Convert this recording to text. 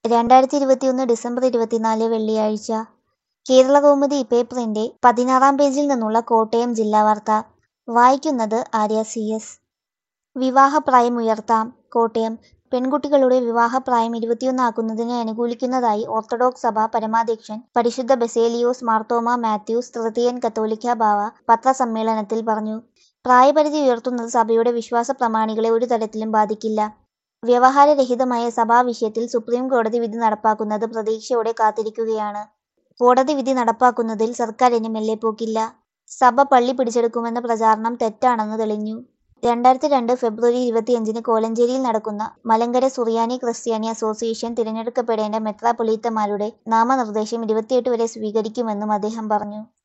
രണ്ടായിരത്തി ഇരുപത്തിയൊന്ന് ഡിസംബർ ഇരുപത്തിനാല് വെള്ളിയാഴ്ച കേരളകൗമുദി പേപ്പറിന്റെ പതിനാറാം പേജിൽ നിന്നുള്ള കോട്ടയം ജില്ലാ വാർത്ത വായിക്കുന്നത് ആര്യ സി എസ് വിവാഹപ്രായം ഉയർത്താം കോട്ടയം പെൺകുട്ടികളുടെ വിവാഹപ്രായം ഇരുപത്തിയൊന്നാക്കുന്നതിനെ അനുകൂലിക്കുന്നതായി ഓർത്തഡോക്സ് സഭ പരമാധ്യക്ഷൻ പരിശുദ്ധ ബസേലിയോസ് മാർത്തോമ മാത്യൂസ് തൃതീയൻ കത്തോലിക്ക ബാവ പത്രസമ്മേളനത്തിൽ പറഞ്ഞു പ്രായപരിധി ഉയർത്തുന്നത് സഭയുടെ വിശ്വാസ പ്രമാണികളെ ഒരു തരത്തിലും ബാധിക്കില്ല വ്യവഹാരരഹിതമായ സഭാവിഷയത്തിൽ സുപ്രീം കോടതി വിധി നടപ്പാക്കുന്നത് പ്രതീക്ഷയോടെ കാത്തിരിക്കുകയാണ് കോടതി വിധി നടപ്പാക്കുന്നതിൽ സർക്കാരിന് മെല്ലെപ്പോക്കില്ല സഭ പള്ളി പിടിച്ചെടുക്കുമെന്ന പ്രചാരണം തെറ്റാണെന്ന് തെളിഞ്ഞു രണ്ടായിരത്തി രണ്ട് ഫെബ്രുവരി ഇരുപത്തിയഞ്ചിന് കോലഞ്ചേരിയിൽ നടക്കുന്ന മലങ്കര സുറിയാനി ക്രിസ്ത്യാനി അസോസിയേഷൻ തിരഞ്ഞെടുക്കപ്പെടേണ്ട മെത്രാപൊലീത്തമാരുടെ നാമനിർദ്ദേശം ഇരുപത്തിയെട്ട് വരെ സ്വീകരിക്കുമെന്നും അദ്ദേഹം പറഞ്ഞു